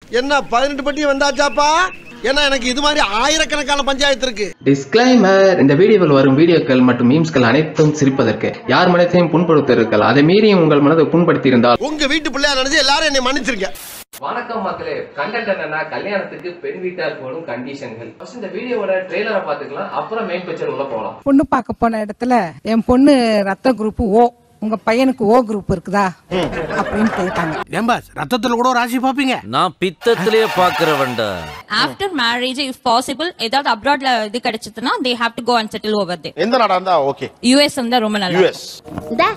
என்ன பதினெட்டு பட்டி வந்தாச்சாப்பா ஏன்னா எனக்கு இது மாதிரி ஆயிரக்கணக்கான பஞ்சாயத்து இருக்கு டிஸ்க்ளைமர் இந்த வீடியோவில் வரும் வீடியோக்கள் மற்றும் மீம்ஸ்கள் அனைத்தும் சிரிப்பதற்கு யார் மனத்தையும் புண்படுத்திருக்கல் அதை மீறியும் உங்கள் மனதை புண்படுத்தி இருந்தால் உங்க வீட்டு பிள்ளையா நினைச்சு எல்லாரும் என்னை மன்னிச்சிருக்க வணக்கம் மக்களே கண்டென்ட் என்னன்னா கல்யாணத்துக்கு பெண் வீட்டார் போடும் கண்டிஷன்கள் ஃபர்ஸ்ட் இந்த வீடியோவோட ட்ரெய்லரை பார்த்துக்கலாம் அப்புறம் மெயின் பிக்சர் உள்ள போகலாம் பொண்ணு பார்க்க போன இடத்துல என் பொண்ணு ரத்த குரூப் ஓ உங்க பையனுக்கு ஓ குரூப் இருக்குதா அப்படின்னு கேட்டாங்க ஏம்பாஸ் ரத்தத்துல கூட ஒரு ராசி பாப்பீங்க நான் பித்தத்திலேயே பாக்குறவன்டா ஆஃப்டர் மேரேஜ் இஃப் பாசிபிள் ஏதாவது அப்ராட்ல இது கிடைச்சதுன்னா they have to go and settle over there எந்த நாடா இருந்தா ஓகே யூஎஸ் வந்து ரொம்ப நல்லா யுஎஸ் இந்தா,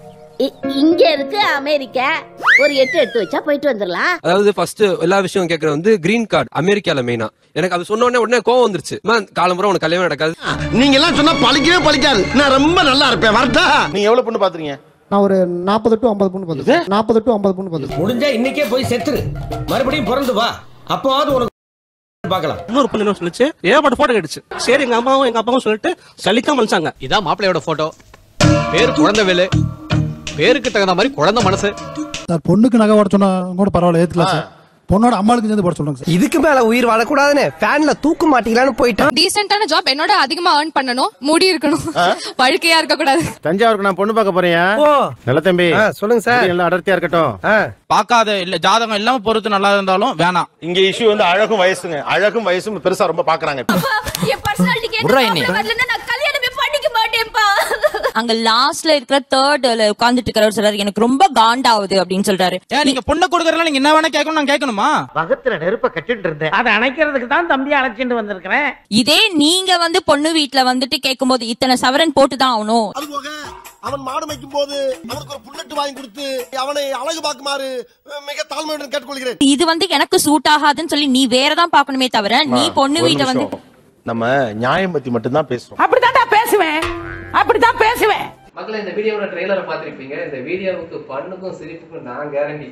இ- இங்க இருக்கு அமெரிக்கா ஒரு எட்டு எடுத்து வச்சா போயிட்டு வந்துடலாம் அதாவது ஃபர்ஸ்ட் எல்லா விஷயம் கேக்குறது வந்து கிரீன் கார்டு அமெரிக்கால மெயினா எனக்கு அது சொன்ன உடனே உடனே கோவம் வந்துருச்சு காலம்புறம் உனக்கு கல்யாணம் நடக்காது நீங்க எல்லாம் சொன்னா பழிக்கவே பழிக்காது நான் ரொம்ப நல்லா இருப்பேன் வரட்டா நீங்க எவ்வளவு பொண்ணு பாத்துறீங்க நான் ஒரு நாற்பது டு ஐம்பது பொண்ணு பார்த்து நாற்பது டு ஐம்பது பொண்ணு பார்த்து முடிஞ்சா இன்னைக்கே போய் செத்துரு மறுபடியும் பிறந்து வா அப்போவாது உனக்கு பார்க்கலாம் இன்னொரு பொண்ணு என்ன சொல்லுச்சு ஏகப்பட்ட போட்டோ கிடைச்சு சரி எங்க அம்மாவும் எங்க அப்பாவும் சொல்லிட்டு சலிக்காம மனுச்சாங்க இதான் மாப்பிள்ளையோட போட்டோ பேர் குழந்தைவேலு பேருக்கு தகுந்த மாதிரி குழந்தை மனசு சார் பொண்ணுக்கு நகை போட சொன்னா கூட பரவாயில்ல ஏத்துக்கலாம் சார் பொண்ணோட அம்மாளுக்கு சேர்ந்து போட சொல்லுங்க சார் இதுக்கு மேல உயிர் வாழக்கூடாதுன்னு ஃபேன்ல தூக்க மாட்டீங்களான்னு போயிட்டான் டீசென்டான ஜாப் என்னோட அதிகமா ஏர்ன் பண்ணணும் முடி இருக்கணும் பழுக்கையா இருக்க கூடாது தஞ்சாவூருக்கு நான் பொண்ணு பார்க்க போறேன் ஓ நல்ல தம்பி சொல்லுங்க சார் எல்லாம் அடர்த்தியா இருக்கட்டும் பார்க்காத இல்ல ஜாதகம் இல்லாம பொறுத்து நல்லா இருந்தாலும் வேணாம் இங்க இஷ்யூ வந்து அழகும் வயசுங்க அழகும் வயசும் பெருசா ரொம்ப பாக்குறாங்க என் பர்சனாலிட்டிக்கு விட்றா என்னை. நான் கல்யாணமே பண்ணிக்க மாட்டேன்ப்பா அங்க லாஸ்ட்ல இருக்கிற தேர்ட்ல உட்கார்ந்துட்டு இருக்கிறவர் சொல்றாரு எனக்கு ரொம்ப காண்டாவுது அப்படின்னு சொல்றாரு ஏன் நீங்க பொண்ணு கொடுக்கறதுல நீங்க என்ன வேணா கேட்கணும் நான் கேட்கணுமா வகத்துல நெருப்ப கட்டிட்டு இருந்தேன் அதை அணைக்கிறதுக்கு தான் தம்பி அழைச்சிட்டு வந்திருக்கிறேன் இதே நீங்க வந்து பொண்ணு வீட்ல வந்துட்டு கேட்கும்போது இத்தனை சவரன் போட்டு தான் ஆகணும் அது போக அவன் மாடு மேய்க்கும் போது அவனுக்கு ஒரு புல்லட்டு வாங்கி கொடுத்து அவனை அழகு பார்க்குமாறு மிக தாழ்மையுடன் கேட்டுக்கொள்கிறேன் இது வந்து எனக்கு சூட் ஆகாதுன்னு சொல்லி நீ வேறதான் பார்க்கணுமே தவிர நீ பொண்ணு ஒரு வீட்டை வந்து நிமிஷம். நம்ம நியாயம் பத்தி மட்டும் தான் பேசுறோம் அப்படிதான் பேசுவேன் அப்படிதான் பேசுவேன் மக்களே இந்த வீடியோவோட ட்ரெய்லரை பார்த்திருப்பீங்க இந்த வீடியோவுக்கு பண்ணுக்கும் சிரிப்புக்கும் நான் கேரண்டி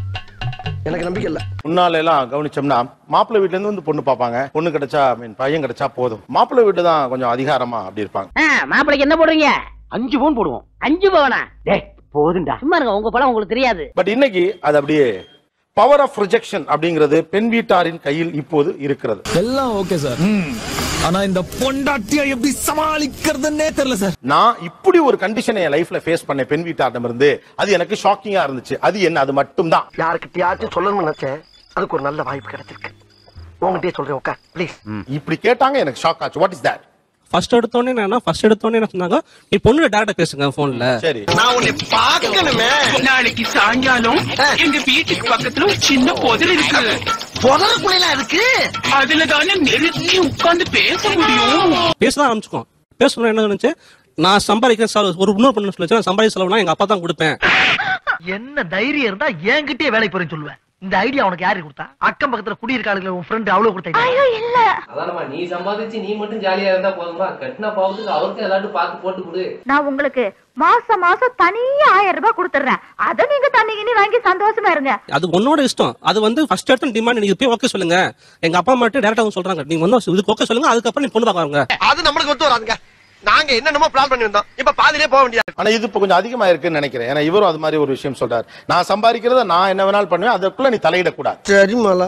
எனக்கு நம்பிக்கை இல்ல முன்னால எல்லாம் கவனிச்சோம்னா மாப்பிள்ளை வீட்ல இருந்து வந்து பொண்ணு பார்ப்பாங்க பொண்ணு கிடைச்சா ஐ மீன் பையன் கிடைச்சா போதும் மாப்பிள்ளை வீட்டு தான் கொஞ்சம் அதிகாரமா அப்படி இருப்பாங்க மாப்பிளைக்கு என்ன போடுறீங்க அஞ்சு பவுன் போடுவோம் அஞ்சு பவனா டேய் போதுண்டா சும்மா இருங்க உங்க படம் உங்களுக்கு தெரியாது பட் இன்னைக்கு அது அப்படியே பவர் ஆஃப் ரிஜெக்ஷன் அப்படிங்கிறது பெண் வீட்டாரின் கையில் இப்போது இருக்கிறது எல்லாம் ஓகே சார் ஆனா இந்த பொண்டாட்டிய எப்படி சமாளிக்கிறதுன்னே தெரியல சார் நான் இப்படி ஒரு கண்டிஷனை என் லைஃப்ல ஃபேஸ் பண்ண பெண் வீட்டாரிடம் இருந்து அது எனக்கு ஷாக்கிங்கா இருந்துச்சு அது என்ன அது மட்டும் தான் யாருக்கிட்டயாச்சும் சொல்லணும்னு நினைச்சேன் அதுக்கு ஒரு நல்ல வாய்ப்பு கிடைச்சிருக்கு உங்ககிட்டயே சொல்றேன் உட்கார் ப்ளீஸ் இப்படி கேட்டாங்க எனக்கு ஷாக் ஆச்சு வாட் இஸ் தட் ஃபர்ஸ்ட் எடுத்தோடனே என்ன ஃபர்ஸ்ட் எடுத்தோடனே என்ன சொன்னாங்க நீ பொண்ணு டேரக்டா பேசுங்க போன்ல சரி நான் உன்னை பார்க்கணுமே நாளைக்கு சாயங்காலம் எங்க வீட்டுக்கு பக்கத்துல ஒரு சின்ன புதர் இருக்கு புதருக்குள்ள இருக்கு அதுல தானே நிறுத்தி உட்கார்ந்து பேச முடியும் பேசதான் ஆரம்பிச்சுக்கோம் பேசணும் என்ன நினைச்சு நான் சம்பாதிக்கிற செலவு ஒரு இன்னொரு பொண்ணு சொல்லுச்சு நான் சம்பாதிக்க செலவுனா எங்க அப்பா தான் கொடுப்பேன் என்ன தைரியம் இருந்தா என்கிட்டயே வேலைக்கு போறேன்னு சொல்லுவேன் இந்த ஐடியா உனக்கு யாரு கொடுத்தா அக்கம் பக்கத்துல குடியிருக்காளுங்க உன் ஃப்ரெண்ட் அவ்வளவு கொடுத்தா அதானமா நீ சம்பாதிச்சு நீ மட்டும் ஜாலியா இருந்தா போதுமா கட்டின பாவத்துக்கு அவருக்கும் எல்லாரும் பார்த்து போட்டு கொடு நான் உங்களுக்கு மாசம் மாசம் தனியா ஆயிரம் ரூபாய் கொடுத்துறேன் அத நீங்க தண்ணிக்கு வாங்கி சந்தோஷமா இருங்க அது உன்னோட இஷ்டம் அது வந்து ஃபர்ஸ்ட் எடுத்து டிமாண்ட் நீங்க போய் ஓகே சொல்லுங்க எங்க அப்பா மட்டும் டேரக்டா சொல்றாங்க நீங்க வந்து இதுக்கு ஓகே சொல்லுங்க அதுக்கப்புறம் நீ பொண்ணு பார்க்க வாங்க அது நம்மளுக்கு ஒத்து வராதுங்க நாங்க என்னென்னமோ பிளான் பண்ணி வந்தோம் இப்ப பாதியிலே போக வேண்டியது ஆனா இது இப்ப கொஞ்சம் அதிகமா இருக்குன்னு நினைக்கிறேன் ஏன்னா இவரும் அது மாதிரி ஒரு விஷயம் சொல்றாரு நான் சம்பாதிக்கிறத நான் என்ன வேணாலும் பண்ணுவேன் அதுக்குள்ள நீ தலையிடக்கூடாது சரி மலா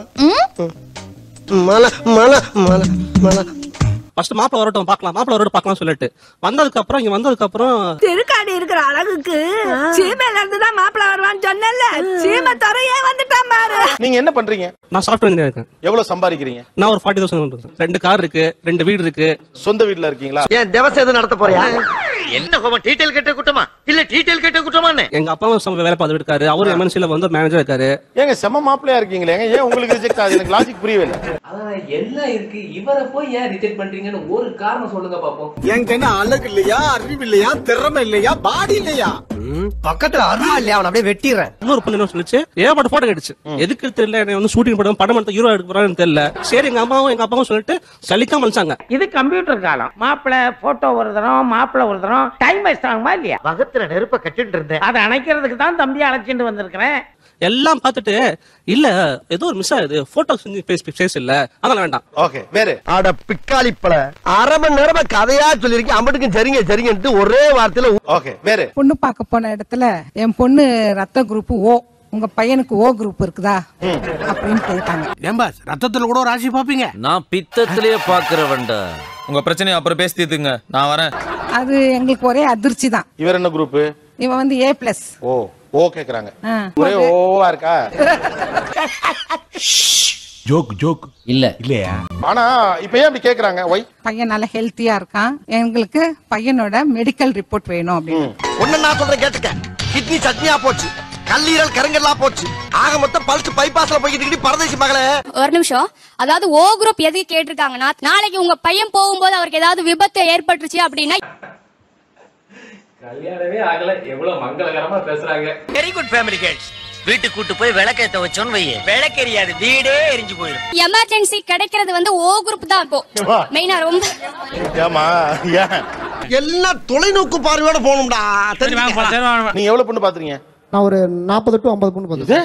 மலை மலை மலை மலை ஃபர்ஸ்ட் மாப்பிள வரட்டும் பார்க்கலாம் மாப்பிள வரட்டும் பார்க்கலாம் சொல்லிட்டு வந்ததுக்கு அப்புறம் இங்க வந்ததுக்கு அப்புறம் திருக்காடி இருக்கிற அழகுக்கு சீமையில இருந்து தான் மாப்பிள்ள வருவான்னு சொன்னல சீமை துறையே வந்துட்டான் பாரு நீங்க என்ன பண்றீங்க நான் சாஃப்ட்வேர் இன்ஜினியர் இருக்கேன் எவ்வளவு சம்பாதிக்கிறீங்க நான் ஒரு ஃபார்ட்டி தௌசண்ட் ரெண்டு கார் இருக்கு ரெண்டு வீடு இருக்கு சொந்த வீட்டுல இருக்கீங்களா ஏன் திவசம் எதுவும் நடத்த போறியா என்ன கோபம் டீடைல் கேட்ட குட்டமா இல்ல டீடைல் கேட்ட குட்டமான்னு எங்க அப்பாவும் சம வேலை பார்த்துட்டு இருக்காரு அவரு எம்என்சில வந்து மேனேஜர் இருக்காரு ஏங்க செம மாப்பிள்ளையா இருக்கீங்களே ஏங்க ஏன் உங்களுக்கு ரிஜெக்ட் ஆகுது எனக்கு லாஜிக் புரியவே இல்லை அதான் எல்லாம் இருக்கு இவரை போய் ஏன் ரிஜெக்ட் பண்றீங்கன்னு ஒரு காரணம் சொல்லுங்க பாப்போம் எனக்கு என்ன அழகு இல்லையா அறிவு இல்லையா திறமை இல்லையா பாடி இல்லையா பக்கத்துல அருவா இல்லையா அவன் அப்படியே வெட்டிடுறேன் இன்னொரு பொண்ணு என்ன சொல்லுச்சு ஏகப்பட்ட போட்டோ கிடைச்சு எதுக்கு தெரியல என்ன வந்து ஷூட்டிங் படம் படம் எடுத்த ஹீரோ எடுக்க போறான்னு தெரியல சரி எங்க அம்மாவும் எங்க அப்பாவும் சொல்லிட்டு சலிக்காம மனுச்சாங்க இது கம்ப்யூட்டர் காலம் மாப்பிள போட்டோ ஒரு தரம் மாப்பிள ஒரு தரம் டைம் வேஸ்ட் ஆகுமா இல்லையா வகத்துல நெருப்ப கட்டிட்டு இருந்தேன் அதை அணைக்கிறதுக்கு தான் தம்பி அழைச்சிட்டு வந்திருக்கிறேன் எல்லாம் பார்த்துட்டு இல்ல ஏதோ ஒரு மிஸ் ஆகுது போட்டோ ஃபேஸ் இல்ல அதெல்லாம் வேண்டாம் ஓகே வேற அட பிக்காளிப்பல அரை மணி நேரமா கதையா சொல்லிருக்கேன் அம்பட்டுக்கும் சரிங்க சரிங்கன்ட்டு ஒரே வார்த்தையில ஓகே வேற பொண்ணு பார்க்க போன இடத்துல என் பொண்ணு ரத்த குரூப் ஓ உங்க பையனுக்கு ஓ குரூப் இருக்குதா அப்படின்னு கேட்டாங்க ஏம்பாஸ் ரத்தத்துல கூட ராசி பாப்பீங்க நான் பித்தத்திலேயே பாக்குறவன்டா உங்க பிரச்சனையை அப்புறம் பேசி தீர்த்துங்க நான் வரேன் அது எங்களுக்கு ஒரே அதிர்ச்சி தான் இவர் என்ன குரூப் இவன் வந்து ஏ பிளஸ் ஓ ஓ கேக்குறாங்க ஒரே ஓவா இருக்கா ஜோக் ஜோக் இல்ல இல்லையா ஆனா இப்ப ஏன் அப்படி கேக்குறாங்க ஒய் பையன் நல்லா ஹெல்த்தியா இருக்கான் எங்களுக்கு பையனோட மெடிக்கல் ரிப்போர்ட் வேணும் அப்படின்னு ஒண்ணு நான் சொல்றேன் கேட்டுக்க கிட்னி சட்னியா போச்சு கல்லீரல் கருங்கல்லா போச்சு ஆக மொத்தம் பல்ஸ் பைபாஸ்ல போய்கிட்டு இருக்கி பரதேசி மகளே ஒரு நிமிஷம் அதாவது ஓ குரூப் எதுக்கு கேட்டிருக்காங்கன்னா நாளைக்கு உங்க பையன் போகும்போது அவருக்கு ஏதாவது விபத்து ஏற்பட்டுருச்சு அப்படின்னா கல்யாணமே ஆகல எவ்வளவு மங்களகரமா பேசுறாங்க வெரி குட் ஃபேமிலி கேர்ள்ஸ் வீட்டுக்கு கூட்டு போய் விளக்கேத்த வச்சோன்னு வையே விளக்கெரியாது வீடே எரிஞ்சு போயிடும் எமர்ஜென்சி கிடைக்கிறது வந்து ஓ குரூப் தான் இப்போ மெயினா ரொம்ப ஏமா ஏன் எல்லாம் தொலைநோக்கு பார்வையோட போகணும்டா தெரிஞ்சுக்க. நீங்க எவ்வளவு பொண்ணு பாத்துறீங்க நான் ஒரு நாற்பது டு ஐம்பது பொண்ணு பார்த்தேன்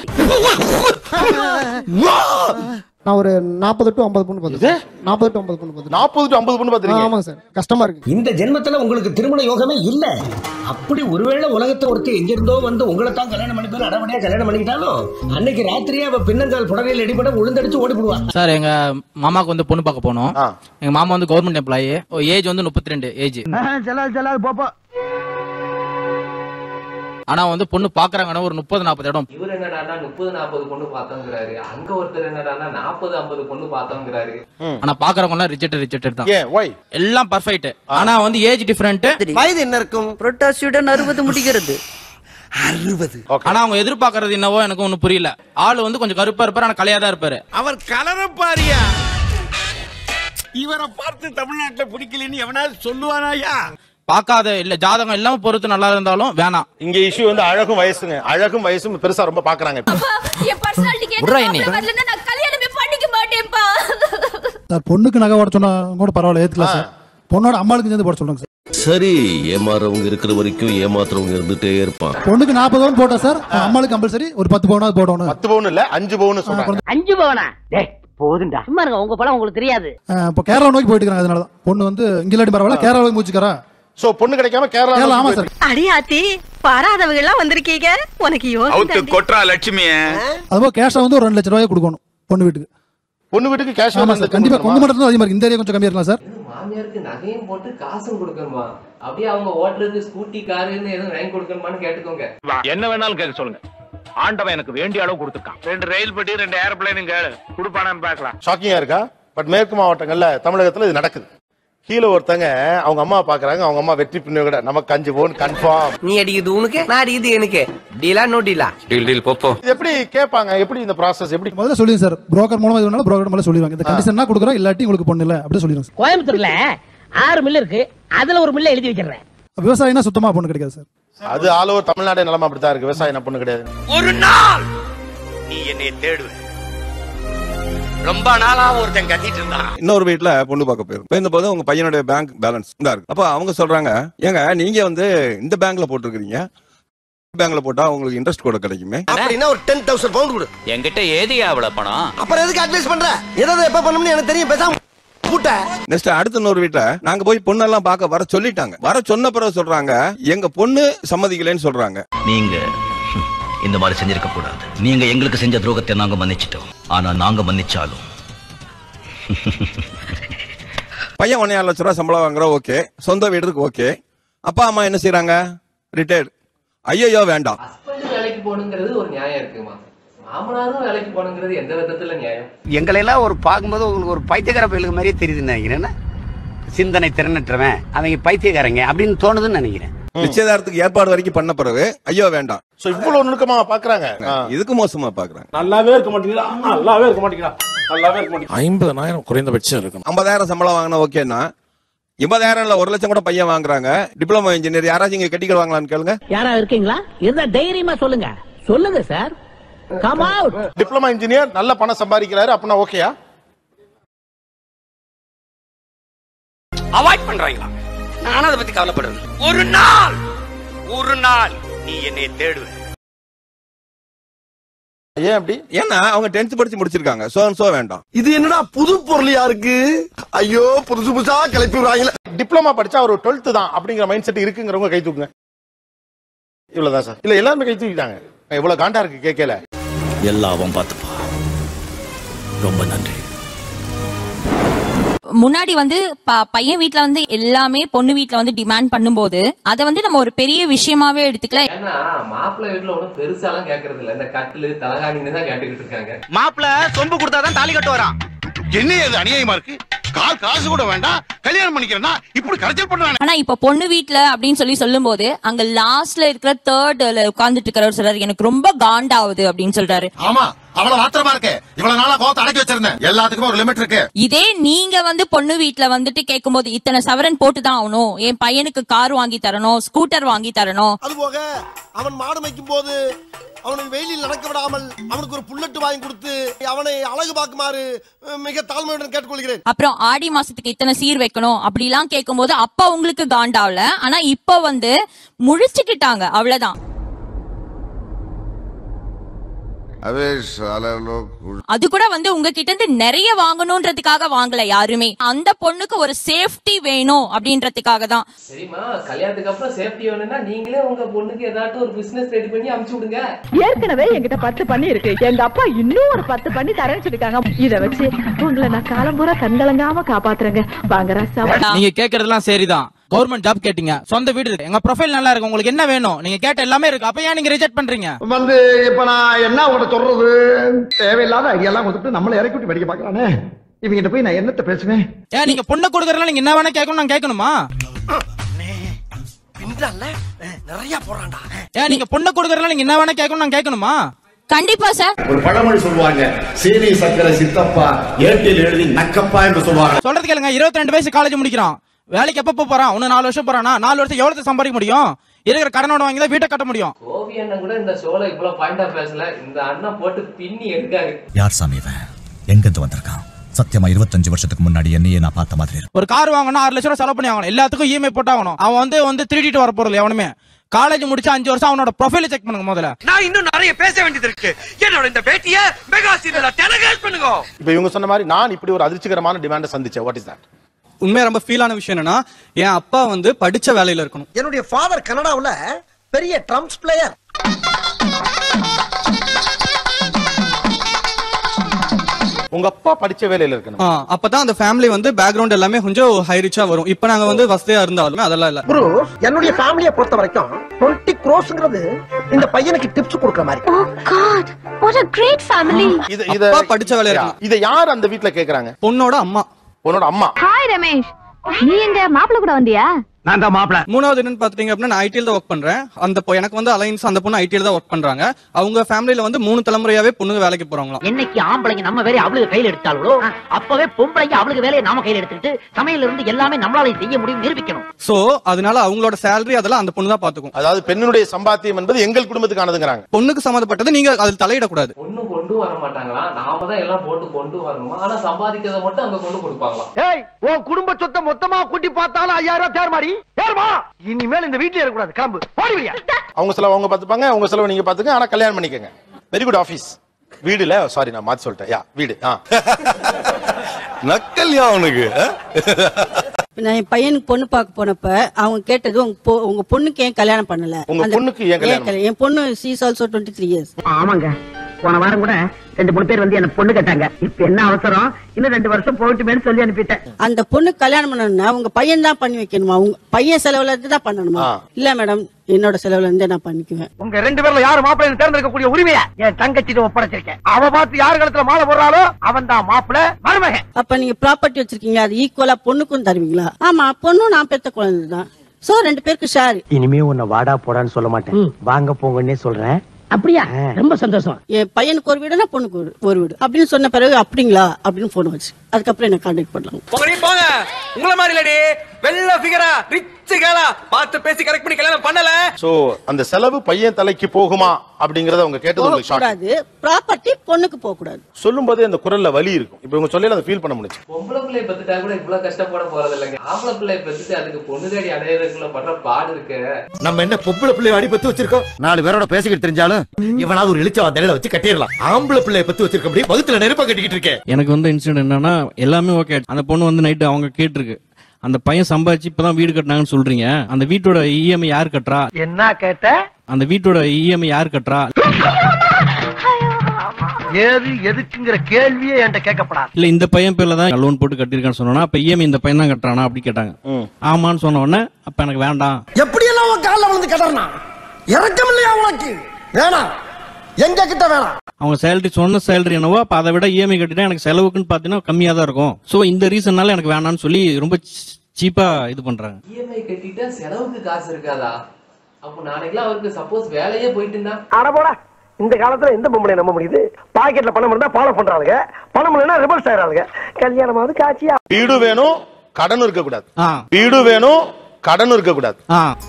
நான் ஒரு நாற்பது டு ஐம்பது பொண்ணு பார்த்தேன் நாற்பது டு ஐம்பது பொண்ணு பார்த்தேன் நாற்பது டு ஐம்பது பொண்ணு பாத்துறீங்க ஆமாங்க சார் கஷ்டமா இருக்கு இந்த ஜென்மத்துல உங்களுக்கு திருமண யோகமே இல்ல அப்படி ஒருவேளை உலகத்தை ஒருத்தர் எங்க இருந்தோ வந்து உங்களை தான் கல்யாணம் பண்ணி பேர் அடவணையா கல்யாணம் பண்ணிக்கிட்டாலும் அன்னைக்கு ராத்திரியே அவ பின்னங்கால் புடவையில் அடிபட உளுந்தடிச்சு ஓடி போடுவா சார் எங்க மாமாக்கு வந்து பொண்ணு பார்க்க போனோம் எங்க மாமா வந்து கவர்மெண்ட் எம்ப்ளாயி ஏஜ் வந்து முப்பத்தி ரெண்டு ஏஜ் செல்லாது செல்லாது போப்போ ஆனா வந்து பொண்ணு பாக்குறாங்கன்னா ஒரு முப்பது நாற்பது இடம் இவர் என்னடான்னா முப்பது நாற்பது பொண்ணு பார்த்தோங்கிறாரு அங்க ஒருத்தர் என்னடான்னா நாற்பது ஐம்பது பொண்ணு பார்த்தோங்கிறாரு ஆனா பாக்குறவங்க எல்லாம் ரிஜெக்ட் ரிஜெக்டட் தான் ஏன் ஒய் எல்லாம் பர்ஃபெக்ட் ஆனா வந்து ஏஜ் டிஃபரெண்ட் வயது என்ன இருக்கும் புரட்டாசியுடன் அறுபது முடிகிறது அறுபது ஆனா அவங்க எதிர்பார்க்கறது என்னவோ எனக்கு ஒண்ணு புரியல ஆளு வந்து கொஞ்சம் கருப்பா இருப்பாரு ஆனா கலையா தான் இருப்பாரு அவர் கலர பாரியா இவரை பார்த்து தமிழ்நாட்டுல பிடிக்கலன்னு எவனாவது சொல்லுவானாயா பார்க்காத இல்ல ஜாதகம் எல்லாம் பொறுத்து நல்லா இருந்தாலும் வேணாம் இங்க இஷ்யூ வந்து அழகும் வயசுங்க அழகும் வயசும் பெருசா ரொம்ப பாக்குறாங்க இப்ப. என் பர்சனாலிட்டி விட்றா என்னை. கேட்டு நான் கல்யாணமே பண்ணிக்க மாட்டேன்ப்பா சார் பொண்ணுக்கு நகை போட சொன்னா கூட பரவாயில்ல ஏத்துக்கலாம் சார் பொண்ணோட அம்மாளுக்கு சேர்ந்து போட சொல்லுங்க சார் சரி ஏமாறவங்க இருக்கிற வரைக்கும் ஏமாத்துறவங்க இருந்துட்டே இருப்பான் பொண்ணுக்கு நாற்பது பவுன் போட்டா சார் அம்மாளுக்கு கம்பல்சரி ஒரு பத்து பவுனாவது போடணும் பத்து பவுன் இல்ல அஞ்சு பவுன் சொல்றாங்க அஞ்சு பவனா டேய் போதுண்டா சும்மா இருங்க உங்க படம் உங்களுக்கு தெரியாது அஹ் இப்போ கேரளா நோக்கி போயிட்டு இருக்காங்க அதனால தான் பொண்ணு வந்து இங்கிலாடி பரவாயில்ல கேரளா நோக்கி மூச்சுக்கிறா சோ பொண்ணு கிடைக்காம கேரளா கேரளா ஆமா நோக்கி சார் அடியாத்தி பாராதவங்க எல்லாம் வந்திருக்கீங்க உனக்கு யோசனை கொட்ரா லட்சுமிய அதுபோக கேஷா வந்து ஒரு ரெண்டு லட்ச ரூபாய் கொடுக்கணும் பொண்ணு வீட்டுக்கு பொண்ணு வீட்டுக்கு கேஷ் ஆமா சார் கண்டிப்பா கொங்கு மண்டலத்துல அதிகமா இருக்கு இந்த ஏரியா கொஞ்சம் கம்மியா இருக்கலாம் சார் மாமியாருக்கு நகையும் போட்டு காசும் கொடுக்கணுமா அப்படியே அவங்க ஓட்டுறது ஸ்கூட்டி காருன்னு எதுவும் வாங்கி கொடுக்கணுமான்னு கேட்டுக்கோங்க என்ன வேணாலும் கேட்க சொல்லுங்க ஆண்டவன் எனக்கு வேண்டிய அளவு கொடுத்துருக்கான் ரெண்டு ரயில் பெட்டி ரெண்டு ஏர்பிளைனும் கேளு கொடுப்பானான்னு பார்க்கலாம் ஷாக்கிங்கா இருக்கா பட் மேற்கு மாவட்டங்கள்ல தமிழகத்துல இது நடக்குது கீழே ஒருத்தங்க அவங்க அம்மா பாக்குறாங்க அவங்க அம்மா வெற்றி பின்ன கூட நமக்கு அஞ்சு பவுன் கன்ஃபார்ம் நீ அடிக்குது உனக்கு நான் அடிக்குது எனக்கு டீலா நோ டீலா டீல் டீல் போப்போ இது எப்படி கேட்பாங்க எப்படி இந்த ப்ராசஸ் எப்படி முதல்ல சொல்லுங்க சார் புரோக்கர் மூலமா இது வேணாலும் புரோக்கர் மூலம் சொல்லிடுவாங்க இந்த கண்டிஷன் கொடுக்குறோம் இல்லாட்டி உங்களுக்கு பொண்ணு இல்ல அப்படி சொல்லிடுவாங்க சார் கோயம்புத்தூர்ல ஆறு மில்லு இருக்கு அதுல ஒரு மில்ல எழுதி வச்சிடுறேன் விவசாயினா சுத்தமா பொண்ணு கிடைக்காது சார் அது ஆல் ஓவர் தமிழ்நாடு நிலைமை அப்படித்தான் இருக்கு விவசாயம் பொண்ணு கிடையாது ஒரு நாள் நீ என்னை தேடுவ ரொம்ப நாளா ஒருத்தன் கத்திட்டு இருந்தான் இன்னொரு வீட்ல பொண்ணு பார்க்க போயிரும் போயிருந்த போது உங்க பையனுடைய பேங்க் பேலன்ஸ் தான் இருக்கு அப்ப அவங்க சொல்றாங்க ஏங்க நீங்க வந்து இந்த பேங்க்ல போட்டிருக்கீங்க பேங்க்ல போட்டா உங்களுக்கு இன்ட்ரெஸ்ட் கூட கிடைக்குமே அப்படின்னா ஒரு டென் தௌசண்ட் பவுண்ட் கொடு என்கிட்ட ஏதியா அவ்வளவு பணம் அப்புறம் எதுக்கு அட்வைஸ் பண்ற எதாவது எப்ப பண்ணணும்னு எனக்கு தெரியும் பேசாம கூட்ட நெக்ஸ்ட் அடுத்த இன்னொரு வீட்ல நாங்க போய் பொண்ணெல்லாம் பார்க்க வர சொல்லிட்டாங்க வர சொன்ன பிறகு சொல்றாங்க எங்க பொண்ணு சம்மதிக்கலைன்னு சொல்றாங்க நீங்க இந்த மாதிரி செஞ்சிருக்க கூடாது நீங்க எங்களுக்கு செஞ்ச துரோகத்தை நாங்க மன்னிச்சிட்டோம் ஆனா நாங்க மன்னிச்சாலும் பையன் ஒன்னே லட்ச ரூபா சம்பளம் வாங்குற ஓகே சொந்த வீடு இருக்கு ஓகே அப்பா அம்மா என்ன செய்றாங்க ரிட்டையர்ட் ஐயோ வேண்டாம் ஹஸ்பண்ட் வேலைக்கு போகணுங்கிறது ஒரு நியாயம் இருக்குமா மாமனாரும் வேலைக்கு போகணுங்கிறது எந்த விதத்துல நியாயம் எங்களை எல்லாம் ஒரு பார்க்கும்போது உங்களுக்கு ஒரு பைத்தியக்கார பயலுக்கு மாதிரியே தெரியுதுன்னு நினைக்கிறேன் சிந்தனை திறனற்றவன் அவங்க பைத்தியக்காரங்க அப்படின்னு தோணுதுன்னு நினைக்கிறேன் நிச்சயதார்த்தத்துக்கு ஏற்பாடு வரைக்கும் பண்ண பிறகு ஐயோ வேண்டாம் சோ இவ்வளவு நுணுக்கமா பாக்குறாங்க இதுக்கு மோசமா பாக்குறாங்க நல்லாவே இருக்க மாட்டேங்கிறா நல்லாவே இருக்க மாட்டேங்கிறா நல்லாவே இருக்க மாட்டேங்கிறா ஐம்பதாயிரம் குறைந்தபட்சம் இருக்கணும் ஐம்பதாயிரம் சம்பளம் வாங்கினா ஓகேன்னா எண்பதாயிரம் இல்ல ஒரு லட்சம் கூட பையன் வாங்குறாங்க டிப்ளமோ இன்ஜினியர் யாராச்சும் இங்க கட்டிக்க வாங்கலாம்னு கேளுங்க யாரா இருக்கீங்களா இருந்தா தைரியமா சொல்லுங்க சொல்லுங்க sir come out diploma engineer நல்ல பணம் சம்பாதிக்கிறாரு அப்படின்னா ஓகேயா அவாய்ட் பண்றாங்களா நானும் அதை பத்தி கவலைப்படுறது ஒரு நாள் ஒரு நாள் நீ என்னை தேடுவ ஏன் அப்படி ஏன்னா அவங்க டென்த் படிச்சு முடிச்சிருக்காங்க சோ சோ வேண்டாம் இது என்னடா புது பொருளியா இருக்கு ஐயோ புதுசு புதுசா கிளப்பி விடுறாங்களே டிப்ளமா படிச்சா ஒரு டுவெல்த் தான் அப்படிங்கிற மைண்ட் செட் இருக்குங்கிறவங்க கை தூக்குங்க இவ்வளவுதான் சார் இல்ல எல்லாருமே கை தூக்கிட்டாங்க எவ்வளவு காண்டா இருக்கு கேட்கல எல்லாம் பார்த்துப்பா ரொம்ப நன்றி முன்னாடி வந்து ப- பையன் வீட்ல வந்து எல்லாமே பொண்ணு வீட்ல வந்து டிமாண்ட் பண்ணும்போது அதை வந்து நம்ம ஒரு பெரிய விஷயமாவே எடுத்துக்கலாம் ஏன்னா மாப்பிள்ளை வீட்டுல ஒண்ணும் பெருசாலாம் கேக்குறது இல்ல இந்த கட்டிலு தலகாணின்னு தான் கேட்டுக்கிட்டு இருக்காங்க மாப்பிள சொம்பு கொடுத்தாதான் தாலி கட்டு வரான் என்ன இது அநியாயமா இருக்கு கால் காசு கூட வேண்டாம் கல்யாணம் பண்ணிக்கிறேன்னா இப்படி கரைச்சல் பண்றானே ஆனா இப்ப பொண்ணு வீட்ல அப்படின்னு சொல்லி சொல்லும்போது அங்க லாஸ்ட்ல இருக்கிற தேர்ட்ல உட்கார்ந்துட்டு இருக்கிறவர் சொல்றாரு எனக்கு ரொம்ப காண்டாவுது அப்படின்னு சொல்றாரு ஆமா அவ்வளவு ஆத்திரமா இருக்கு இவ்வளவு நாளா கோவத்தை அடக்கி வச்சிருந்தேன் எல்லாத்துக்குமே ஒரு லிமிட் இருக்கு இதே நீங்க வந்து பொண்ணு வீட்ல வந்துட்டு கேட்கும்போது இத்தனை சவரன் போட்டு தான் ஆகணும் என் பையனுக்கு கார் வாங்கி தரணும் ஸ்கூட்டர் வாங்கி தரணும் அது போக அவன் மாடு மேய்க்கும் போது அவனுக்கு வெயிலில் நடக்க விடாமல் அவனுக்கு ஒரு புல்லட்டு வாங்கி கொடுத்து அவனை அழகு பார்க்குமாறு அஹ், மிக தாழ்மையுடன் கேட்டுக்கொள்கிறேன் அப்புறம் ஆடி மாசத்துக்கு இத்தனை சீர் வைக்கணும் அப்படிலாம் கேட்கும்போது அப்ப உங்களுக்கு காண்டாவல ஆனா இப்ப வந்து முழிச்சுக்கிட்டாங்க அவ்வளவுதான் अबे साला लोग அது கூட வந்து உங்ககிட்ட இருந்து நிறைய வாங்கணும்ன்றதுக்காக வாங்கல யாருமே அந்த பொண்ணுக்கு ஒரு சேஃப்டி வேணும் அப்படின்றதுக்காக தான் சரிம்மா கல்யாணத்துக்கு அப்புறம் சேஃப்டி வேணும்னா நீங்களே உங்க பொண்ணுக்கு ஏதாட்டும் ஒரு பிசினஸ் ரெடி பண்ணி அமுச்சு விடுங்க ஏற்கனவே என்கிட்ட பத்து பண்ணி இருக்கு எங்க அப்பா இன்னும் ஒரு பத்து பண்ணி தரேன்னு சொல்லிருக்காங்க இத வச்சு உங்களை நான் காலம் பூரா கண்கலங்காம காப்பாத்துறேங்க வாங்க ராசா நீங்க கேக்குறதெல்லாம் சரிதான் கவர்மெண்ட் ஜாப் கேட்டீங்க சொந்த வீடு இருக்கு எங்க ப்ரொஃபைல் நல்லா இருக்கு உங்களுக்கு என்ன வேணும் நீங்க கேட்ட எல்லாமே இருக்கு அப்ப ஏன் நீங்க ரிஜெக்ட் பண்றீங்க வந்து இப்ப நான் என்ன உங்கள்ட்ட சொல்றது தேவையில்லாத ஐடியாலாம் கொடுத்துட்டு நம்மள இறக்கி விட்டு படிக்க பாக்குறானே இவங்கிட்ட போய் நான் என்னத்த பேசுவேன் ஏன் நீங்க பொண்ணு கொடுக்கறதுல நீங்க என்ன வேணா கேட்கணும் நான் கேட்கணுமா நிறைய போறான்டா ஏன் நீங்க பொண்ணு கொடுக்கறதுல நீங்க என்ன வேணா கேட்கணும் நான் கேட்கணுமா கண்டிப்பா சார் ஒரு பழமொழி சொல்லுவாங்க சீனி சக்கரை சித்தப்பா ஏட்டில் எழுதி நக்கப்பா என்று சொல்லுவாங்க சொல்றது கேளுங்க இருபத்தி ரெண்டு வயசு காலேஜ் முடிக்கிறான் வேலைக்கு எப்ப போப் போறான் இன்னும் நாலு வருஷம் போறானா நாலு வருஷம் எவ்வளவு சம்பாதிக்க முடியும் இருக்கிற கடனோட வாங்கி தான் வீட்டை கட்ட முடியும் கோபி அண்ணன் கூட இந்த ஷோல இவ்வளவு பாயிண்டா பேசல இந்த அண்ணன் போட்டு பின்னி எடுக்காரு யார் சாமி இவன் எங்கிருந்து வந்திருக்கான் சத்தியமா இருபத்தஞ்சு வருஷத்துக்கு முன்னாடி என்னையே நான் பார்த்த மாதிரி இருக்கு. ஒரு கார் வாங்கணும் ஆறு லட்சம் ரூபாய் செலவு பண்ணி ஆகணும் எல்லாத்துக்கும் இஎம்ஐ போட்டாகணும் அவன் வந்து வந்து திருடிட்டு வர போறது எவனுமே காலேஜ் முடிச்சு அஞ்சு வருஷம் அவனோட ப்ரொஃபைல செக் பண்ணுங்க முதல்ல நான் இன்னும் நிறைய பேச வேண்டியது இருக்கு என்னோட இந்த பேட்டிய மெகா சீரியல டெலிகாஸ்ட் பண்ணுங்க இப்ப இவங்க சொன்ன மாதிரி நான் இப்படி ஒரு அதிர்ச்சிகரமான டிமாண்டை சந்திச்சேன் வாட் இஸ் தட் உண்மையா ரொம்ப ஃபீலான விஷயம் என்னன்னா என் அப்பா வந்து படிச்ச வேலையில இருக்கணும் என்னுடைய ஃபாதர் கனடாவுல பெரிய ட்ரம்ப்ஸ் பிளேயர் உங்க அப்பா படிச்ச வேலையில இருக்கணும் ஆ, அப்பதான் அந்த ஃபேமிலி வந்து பேக்ரவுண்ட் எல்லாமே கொஞ்சம் ஹை ரிச்சா வரும் இப்ப நாங்க வந்து வசதியா இருந்தாலுமே அதெல்லாம் இல்ல ப்ரோ என்னுடைய ஃபேமிலியை பொறுத்த வரைக்கும் 20 க்ரோஸ்ங்கிறது இந்த பையனுக்கு டிப்ஸ் கொடுக்குற மாதிரி God, what a great family. இது இத அப்பா படிச்ச வேலையில இருக்கணும் இத யார் அந்த வீட்ல கேக்குறாங்க பொண்ணோட அம்மா பொண்ணோட அம்மா ஹாய் ரமேஷ் நீ எங்க மாப்பிள்ள கூட வந்தியா நான் தான் மாப்பிள மூணாவது என்னன்னு பாத்துட்டீங்க அப்படின்னா நான் ஐடியில் தான் ஒர்க் பண்றேன் அந்த பொ- எனக்கு வந்து அலைன்ஸ் அந்த பொண்ணு ஐடியில் தான் ஒர்க் பண்றாங்க அவங்க ஃபேமிலில வந்து மூணு தலைமுறையாவே பொண்ணுங்க வேலைக்கு போறாங்களாம் என்னைக்கு ஆம்பளைங்க நம்ம வேலையை அவளுக்கு கையில எடுத்தாளோ அப்பவே பொம்பளைங்க அவளுக்கு வேலையை நாம கையில எடுத்துக்கிட்டு சமையல இருந்து எல்லாமே நம்மளால செய்ய முடியும் நிரூபிக்கணும் சோ அதனால அவங்களோட சேலரி அதெல்லாம் அந்த பொண்ணு தான் பாத்துக்கும் அதாவது பெண்ணுடைய சம்பாத்தியம் என்பது எங்கள் குடும்பத்துக்கானதுங்கிறாங்க பொண்ணுக்கு சம்மந்தப்பட்டது நீங்க அதில் தலையிடக்கூடாது பொண்ணு கொண்டு வர மாட்டாங்களா நாம தான் எல்லாம் போட்டு கொண்டு வரணுமா ஆனா சம்பாதிக்கிறத மட்டும் அங்க கொண்டு கொடுப்பாங்களாம் ஏய் உன் குடும்ப சொத்தை மொத்தமா கூட்டி பார்த்தாலும் ஐயாயிரம் ரூபாய் தேர் மாதிரி தேர்மா இனிமேல் இந்த வீட்லயே இருக்கக்கூடாது கிளம்பு ஓடி வெளியா அவங்க செலவு அவங்க பாத்துப்பாங்க அவங்க செலவு நீங்க பாத்துங்க ஆனா கல்யாணம் பண்ணிக்கங்க வெரி குட் ஆபீஸ் வீடுல சாரி நான் மாத்தி சொல்லிட்டேன் யா வீடு ஆ நக்கல்யா அவனுக்கு நான் என் பையனுக்கு பொண்ணு பார்க்க போனப்ப அவங்க கேட்டது உங்க பொ- உங்க பொண்ணுக்கு ஏன் கல்யாணம் பண்ணல உங்க அந்த- பொண்ணுக்கு ஏன் கல்யாணம் கல்யாணம்? என் பொண்ணு she's also twenty three years ஆமாங்க போன வாரம் கூட ரெண்டு மூணு பேர் வந்து என்ன பொண்ணு கேட்டாங்க இப்ப என்ன அவசரம் இன்னும் ரெண்டு வருஷம் போயிட்டுமேன்னு சொல்லி அனுப்பிட்டேன் அந்த பொண்ணுக்கு கல்யாணம் பண்ணணும்னா உங்க பையன் தான் பண்ணி வைக்கணுமா உங்க பையன் செலவுல இருந்து தான் பண்ணணுமா ஆ. இல்ல மேடம் என்னோட செலவுல இருந்தே நான் பண்ணிக்குவேன் உங்க ரெண்டு பேர்ல யாரு மாப்பிள்ளை தேர்ந்தெடுக்கக்கூடிய உரிமையை என் தங்கச்சிட்டு ஒப்படைச்சிருக்கேன் அவ பார்த்து யார் கழுத்துல மாலை போடுறாளோ அவன் தான் மாப்பிள்ளை மருமகன் அப்ப நீங்க ப்ராப்பர்ட்டி வச்சிருக்கீங்க அது ஈக்குவலா பொண்ணுக்கும் தருவீங்களா ஆமா பொண்ணும் நான் பெத்த குழந்தை தான் சோ ரெண்டு பேருக்கு ஷேர் இனிமே உன்னை வாடா போடான்னு சொல்ல மாட்டேன் வாங்க போங்கன்னே சொல்றேன் அப்படியா ரொம்ப சந்தோஷம் என் பையனுக்கு ஒரு வீடுனா பொண்ணுக்கு ஒரு- ஒரு வீடு அப்படின்னு சொன்ன பிறகு அப்படிங்களா அப்படின்னு போன் வச்சு அதுக்கப்புறம் என்ன கான்டாக்ட் பண்ணலாம் போங்க நீ போங்க உங்கள மாதிரி இல்லடி வெள்ள ஃபிகரா ரிச் கேளா பார்த்து பேசி கரெக்ட் பண்ணி கல்யாணம் பண்ணல சோ அந்த செலவு பையன் தலைக்கு போகுமா அப்படிங்கறத அவங்க கேட்டது உங்களுக்கு ஷாக் கூடாது ப்ராப்பர்ட்டி பொண்ணுக்கு போக கூடாது சொல்லும் போதே அந்த குரல்ல வலி இருக்கும் இப்ப இவங்க சொல்லல அதை ஃபீல் பண்ண முடிச்சு பொம்பளை பிள்ளை பெத்துட்டா கூட இவ்வளவு கஷ்டப்பட போறது இல்லைங்க ஆம்பளை பிள்ளை பெத்துட்டு அதுக்கு பொண்ணு தேடி அடையிறதுக்குள்ள படுற பாடு இருக்கு நம்ம என்ன பொம்பளை பிள்ளைய அடி பத்து வச்சிருக்கோம் நாலு பேரோட பேசிக்கிட்டு தெரிஞ்சாலும் இவனாவது ஒரு இழிச்ச தலையில வச்சு கட்டிடலாம் ஆம்பளை பிள்ளைய பத்து வச்சிருக்க முடியும் வகுத்துல நெருப்ப கட்டிக்கிட்டு இருக்கேன் எனக்கு வந்து இன்சிடென்ட் என்னன்னா எல்லாமே ஓகே அந்த பொண்ணு வந்து நைட்டு அவங்க கேட்டிருக்கு அந்த பையன் சம்பாதிச்சு இப்பதான் வீடு கட்டினாங்கன்னு சொல்றீங்க அந்த வீட்டோட இஎம்ஐ யார் கட்டுறா என்ன கேட்ட அந்த வீட்டோட இஎம்ஐ யார் கட்டுறா ஏது எதுக்குங்கிற கேள்வியே என்கிட்ட கேட்கப்படாது இல்ல இந்த பையன் பேர்ல தான் லோன் போட்டு கட்டிருக்கான்னு சொன்னா அப்ப இஎம்ஐ இந்த பையன் தான் கட்டுறானா அப்படி கேட்டாங்க ஆமான்னு சொன்ன உடனே அப்ப எனக்கு வேண்டாம் எப்படியெல்லாம் உன் காலில் விழுந்து கதறனா இறக்கம் இல்லையா உனக்கு வேணாம் எங்க கிட்ட வேணாம் அவங்க சேலரி சொன்ன சேலரி என்னவோ அப்ப அதை விட இஎம்ஐ கட்டிட்டா எனக்கு செலவுக்குன்னு பாத்தீங்கன்னா கம்மியா தான் இருக்கும் சோ இந்த ரீசன்னால எனக்கு வேணாம்னு சொல்லி ரொம்ப சீப்பா இது பண்றாங்க இஎம்ஐ கட்டிட்டா செலவுக்கு காசு இருக்காதா அப்போ நாளைக்கெல்லாம் அவருக்கு சப்போஸ் வேலையே போயிட்டு இருந்தா அட போடா இந்த காலத்துல எந்த பொம்பளை நம்ப முடியுது பாக்கெட்ல பணம் இருந்தா ஃபாலோ பண்றாளுங்க பணம் இல்லைன்னா ரிவர்ஸ் ஆயிராளுங்க கல்யாணமாவது காட்சியா வீடு வேணும் கடன் இருக்க கூடாது வீடு வேணும் கடன் இருக்க கூடாது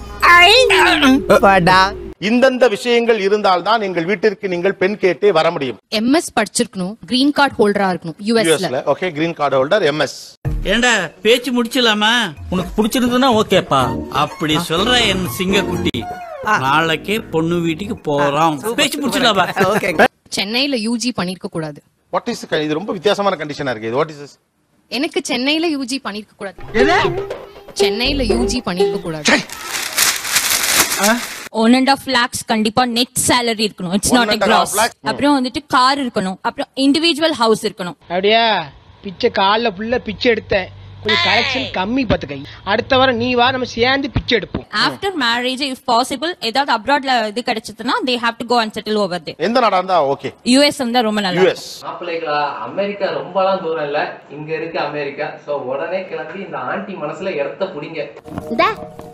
இந்தந்த விஷயங்கள் இருந்தால்தான் எங்கள் வீட்டிற்கு நீங்கள் பெண் கேட்டே வர முடியும் எம்எஸ் படிச்சிருக்கணும் கிரீன் கார்டு ஹோல்டரா இருக்கணும் யூஎஸ்ல யூஎஸ்ல okay green card holder MS ஏண்டா பேச்சு முடிச்சலாமா உனக்கு பிடிச்சிருந்ததுன்னா ஓகேப்பா அப்படி சொல்ற என் சிங்கக்குட்டி நாளைக்கே பொண்ணு வீட்டுக்கு போறோம் பேச்சு முடிச்சிடலாமா சென்னையில யூஜி பண்ணிருக்க கூடாது வாட் இஸ் இது ரொம்ப வித்தியாசமான கண்டிஷனா இருக்கு இது வாட் இஸ் எனக்கு சென்னையில யூஜி பண்ணிருக்க கூடாது சென்னையில யூஜி பண்ணிருக்க கூடாது ஒன் அண்ட் ஆஃப் லேக்ஸ் கண்டிப்பா நெட் சேலரி இருக்கணும் it's One not and a gross half lakhs. அப்புறம் வந்துட்டு கார் இருக்கணும் அப்புறம் இண்டிவிஜுவல் ஹவுஸ் இருக்கணும் அப்படியா பிச்சை காலில் ஃபுல்லா பிச்சை எடுத்தேன் கொஞ்சம் கலெக்ஷன் கம்மி பார்த்துக்க அடுத்த வாரம் நீ வா நம்ம சேர்ந்து பிச்சை எடுப்போம் ஆஃப்டர் மேரேஜ் இஃப் பாசிபிள் ஏதாவது அப்ராட்ல இது கிடைச்சதுன்னா they have to go and settle over there எந்த நாடா இருந்தா ஓகே யூஎஸ் வந்து ரொம்ப நல்லா இருக்கும். மாப்பிள்ளைகளா அமெரிக்கா ரொம்பலாம் தூரம் இல்ல இங்க இருக்கு அமெரிக்கா சோ உடனே கிளம்பி இந்த ஆண்டி மனசுல இடத்த புடிங்க இந்தா,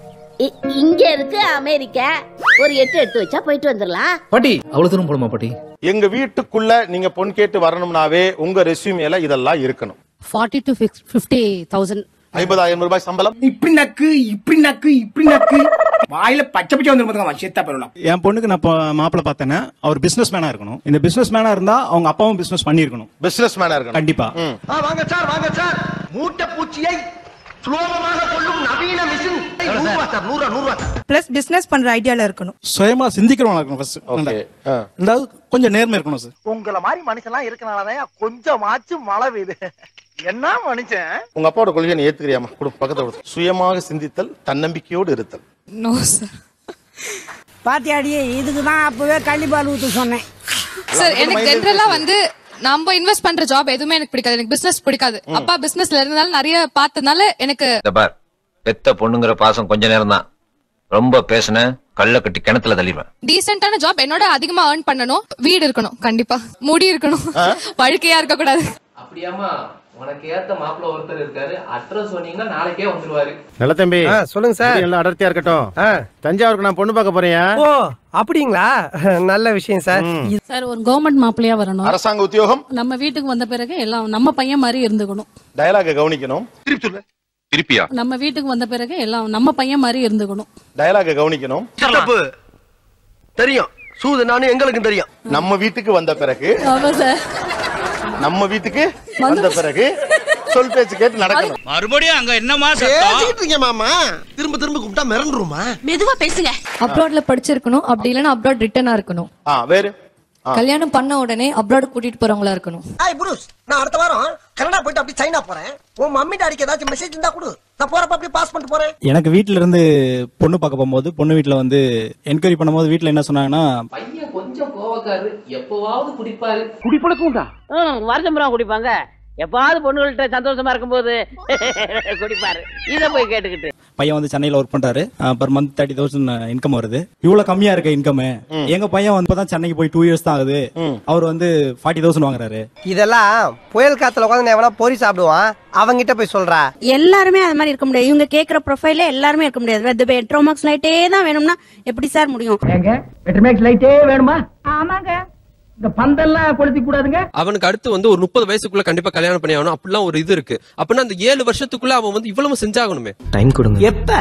இ- இங்க இருக்கு அமெரிக்கா ஒரு எட்டு எடுத்து வச்சா போயிட்டு வந்துடலாம் பாட்டி அவ்வளவு தூரம் போடுமா பாட்டி எங்க வீட்டுக்குள்ள நீங்க பொன் கேட்டு வரணும்னாவே உங்க ரெஸ்யூமேல இதெல்லாம் இருக்கணும் ஃபார்ட்டி டு ஃபிஃப்டி தௌசண்ட் ஐம்பதாயிரம் ரூபாய் சம்பளம் இப்படி நக்கு இப்படி நக்கு இப்படி நக்கு வாயில பச்சை பச்சை வந்துருமா சேத்தா பெறலாம் என் பொண்ணுக்கு நான் மாப்பிள்ள பார்த்தேன்னா அவர் பிசினஸ் மேனா இருக்கணும் இந்த பிசினஸ் மேனா இருந்தா அவங்க அப்பாவும் பிசினஸ் பண்ணிருக்கணும் பிசினஸ் மேனா இருக்கணும் கண்டிப்பா ஆ, வாங்க சார் வாங்க சார் மூட்டை பூச்சியை சுலோகமாக கொள்ளும் நவீன மிஷின் நூறுவா சார் நூறுவா நூறுவா சார் பிளஸ் பிசினஸ் பண்ற ஐடியால இருக்கணும் சுயமா சிந்திக்கிறவங்க இருக்கணும் ஃபர்ஸ்ட் ரெண்டாவது கொஞ்சம் நேர்மை இருக்கணும் சார் உங்கள மாதிரி மனுஷன்லாம் இருக்கனாலதான் கொஞ்சமாச்சும் மழை பெய்யுது என்ன மனுஷன் உங்க அப்பாவோட கொள்கையை நீ ஏத்துக்கிறியாமா கொடு பக்கத்துல கொடு. சுயமாக சிந்தித்தல் தன்னம்பிக்கையோடு இருத்தல் நோ சார் பாத்தியாடியே இதுக்கு தான் அப்பவே கள்ளிப்பால் ஊத்து சொன்னேன் சார் எனக்கு ஜென்ரலா வந்து நம்ம இன்வெஸ்ட் பண்ற ஜாப் எதுவுமே எனக்கு பிடிக்காது எனக்கு பிசினஸ் பிடிக்காது அப்பா பிசினஸ்ல இருந்தனால நிறைய பார்த்ததுனால எனக்கு இந்த பார் பெத்த பொண்ணுங்கிற பாசம் கொஞ்ச நேரம் தான் ரொம்ப பேசுன கல்ல கட்டி கிணத்துல தள்ளிடுவேன் டீசென்டான ஜாப் என்னோட அதிகமா ஏர்ன் பண்ணணும் வீடு இருக்கணும் கண்டிப்பா முடி இருக்கணும் வழுக்கையா இருக்க கூடாது அப்படியாமா உனக்கு ஏத்த மாப்பிள்ள ஒருத்தர் இருக்காரு அட்ரஸ் சொன்னீங்கன்னா நாளைக்கே வந்துருவாரு நல்ல தம்பி சொல்லுங்க சார். எல்லாம் அடர்த்தியா இருக்கட்டும் தஞ்சாவூருக்கு நான் பொண்ணு பார்க்க போறேன் ஓ அப்படிங்களா நல்ல விஷயம் சார் சார் ஒரு கவர்மெண்ட் மாப்பிள்ளையா வரணும் அரசாங்க உத்தியோகம் நம்ம வீட்டுக்கு வந்த பிறகு எல்லாம் நம்ம பையன் மாதிரி இருந்துக்கணும் டயலாக கவனிக்கணும் திருப்பியா நம்ம வீட்டுக்கு வந்த பிறகு எல்லாம் நம்ம பையன் மாதிரி இருந்துக்கணும் டயலாக கவனிக்கணும் தப்பு தெரியும் சூது நானும் எங்களுக்கும் தெரியும் நம்ம வீட்டுக்கு வந்த பிறகு ஆமா சார் நம்ம வீட்டுக்கு வந்த பிறகு சொல் பேச்சு கேட்டு நடக்கணும் மறுபடியும் அங்க என்னமா பேசிக்கிட்டு இருக்கீங்க மாமா திரும்ப திரும்ப கூப்பிட்டா மிரண்டுருமா மெதுவா பேசுங்க அப்ராட்ல படிச்சிருக்கணும் அப்படி இல்லைன்னா அப்ராட் ரிட்டர்னா இருக்கணும் ஆ வேறு ஆ. கல்யாணம் பண்ண உடனே அப்ராட் கூட்டிட்டு போறவங்களா இருக்கணும் ஹாய் புருஷ் நான் அடுத்த வாரம் கனடா போயிட்டு அப்படியே சைனா போறேன் உன் மம்மி டாடிக்கு ஏதாச்சும் மெசேஜ் இருந்தா கொடு நான் போறப்ப அப்படியே பாஸ் பண்ணிட்டு போறேன் எனக்கு வீட்ல இருந்து பொண்ணு பார்க்க போகும்போது பொண்ணு வீட்ல வந்து என்கொயரி பண்ணும்போது வீட்ல என்ன சொன்னாங்கன்னா பையன் கொஞ்சம் கோவக்காரு எப்பவாவது குடிப்பாரு குடிப்பழக்கம் உண்டா வருஷம் பூரா குடிப்பாங்க எப்பாவது பொண்ணுகள்கிட்ட சந்தோஷமா இருக்கும்போது குடிப்பாரு இத போய் கேட்டுக்கிட்டு பையன் வந்து சென்னையில ஒர்க் பண்றாரு per month thirty thousand income வருது இவ்வளவு கம்மியா இருக்க இன்கம் எங்க பையன் வந்து இப்பதான் சென்னைக்கு போய் டூ இயர்ஸ் தான் ஆகுது அவர் வந்து ஃபார்ட்டி தௌசண்ட் வாங்குறாரு இதெல்லாம் புயல் காத்துல உட்காந்து எவனா பொறி சாப்பிடுவான் அவங்கிட்ட போய் சொல்றா எல்லாருமே அது மாதிரி இருக்க முடியாது இவங்க கேக்குற ப்ரொஃபைல எல்லாருமே இருக்க முடியாது பெட்ரோமாக்ஸ் லைட்டே தான் வேணும்னா எப்படி சார் முடியும் ஏங்க பெட்ரோமேக்ஸ் லைட்டே வேணுமா ஆமாங்க இந்த பந்தெல்லாம் கொளுத்தி கூடாதுங்க அவனுக்கு அடுத்து வந்து ஒரு முப்பது வயசுக்குள்ள கண்டிப்பா கல்யாணம் பண்ணி ஆகணும் அப்படிலாம் ஒரு இது இருக்கு அப்படின்னா அந்த ஏழு வருஷத்துக்குள்ள அவன் வந்து இவ்வளவு செஞ்சாகணுமே டைம் கொடுங்க எப்ப